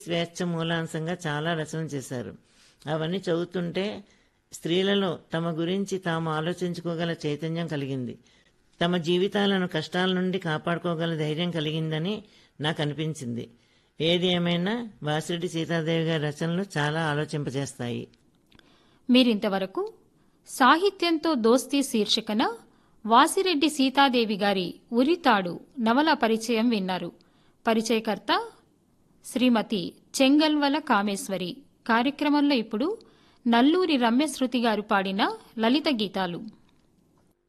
స్వేచ్ఛ మూలాంశంగా చాలా రచన చేశారు అవన్నీ చదువుతుంటే స్త్రీలలో తమ గురించి తాము ఆలోచించుకోగల చైతన్యం కలిగింది తమ జీవితాలను కష్టాల నుండి కాపాడుకోగల ధైర్యం కలిగిందని నాకు అనిపించింది ఏది ఏమైనా వాసిరెడ్డి సీతాదేవి గారి రచనలు చాలా ఆలోచింపజేస్తాయి మీరింతవరకు సాహిత్యంతో దోస్తీ శీర్షికన వాసిరెడ్డి సీతాదేవి గారి ఉరితాడు నవల పరిచయం విన్నారు పరిచయకర్త శ్రీమతి చెంగల్వల కామేశ్వరి కార్యక్రమంలో ఇప్పుడు నల్లూరి రమ్యశృతి గారు పాడిన లలిత గీతాలు